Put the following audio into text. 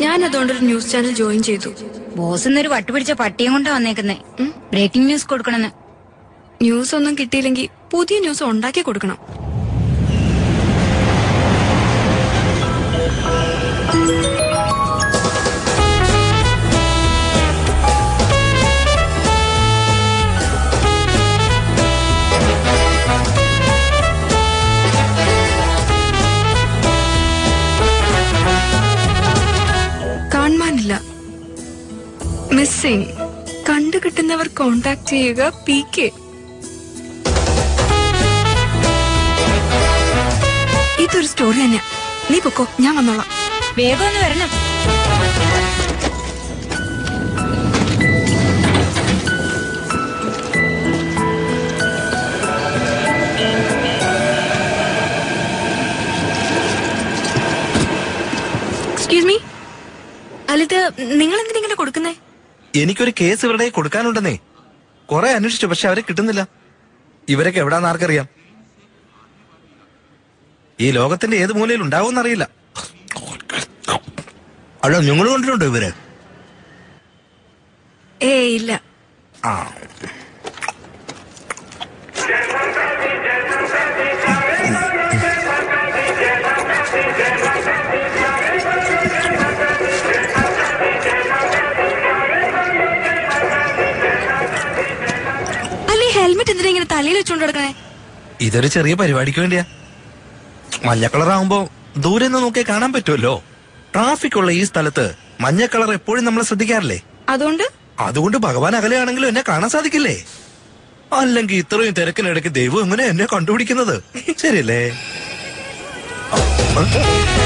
ഞാൻ അതുകൊണ്ട് ഒരു ന്യൂസ് ചാനൽ ജോയിൻ ചെയ്തു ബോസ് ഇന്നൊരു വട്ടുപിടിച്ച പട്ടിയും കൊണ്ടാ വന്നേക്കുന്നേ ബ്രേക്കിംഗ് ന്യൂസ് കൊടുക്കണമെന്ന് ന്യൂസ് ഒന്നും കിട്ടിയില്ലെങ്കിൽ പുതിയ ന്യൂസ് ഉണ്ടാക്കി കൊടുക്കണം കാണാനില്ല മിസ്സിംഗ് കണ്ടു കിട്ടുന്നവർ കോണ്ടാക്ട് ചെയ്യുക പി കെ ഇതൊരു സ്റ്റോറി തന്നെയാ നീ പൊക്കോ ഞാൻ വന്നോളാം വേഗം ഒന്ന് വരണം എക്സ്ക്യൂസ് മീ അലിത് നിങ്ങൾ എന്തിനാ ഇങ്ങനെ കൊടുക്കുന്നേ എനിക്കൊരു കേസ് ഇവരുടെ കയ്യിൽ കൊടുക്കാനുണ്ടെന്നേ കുറെ അന്വേഷിച്ചു പക്ഷെ അവരെ കിട്ടുന്നില്ല ഇവരൊക്കെ എവിടാന്ന് ആർക്കറിയാം ഈ ലോകത്തിന്റെ ഏത് മൂലയിൽ ഉണ്ടാവുമെന്നറിയില്ല അല്ല നിങ്ങൾ കണ്ടിട്ടുണ്ടോ ഇവര് ഏ ഇല്ല ആ അല്ലെ ഹെൽമെറ്റ് എന്തിനാ ഇങ്ങനെ തലയിൽ വെച്ചോണ്ട് കിടക്കണേ ഇതൊരു ചെറിയ പരിപാടിക്ക് വേണ്ടിയാ മഞ്ഞ കളർ ആവുമ്പോ ദൂരെ നിന്ന് നോക്കിയാൽ കാണാൻ പറ്റുമല്ലോ ട്രാഫിക് ഉള്ള ഈ സ്ഥലത്ത് മഞ്ഞ കളർ എപ്പോഴും നമ്മൾ ശ്രദ്ധിക്കാറില്ലേ അതുകൊണ്ട് അതുകൊണ്ട് ഭഗവാൻ അകലെയാണെങ്കിലും എന്നെ കാണാൻ സാധിക്കില്ലേ അല്ലെങ്കിൽ ഇത്രയും തിരക്കിനിടയ്ക്ക് ദൈവം എങ്ങനെ എന്നെ കണ്ടുപിടിക്കുന്നത് ശരിയല്ലേ ആ, ആ.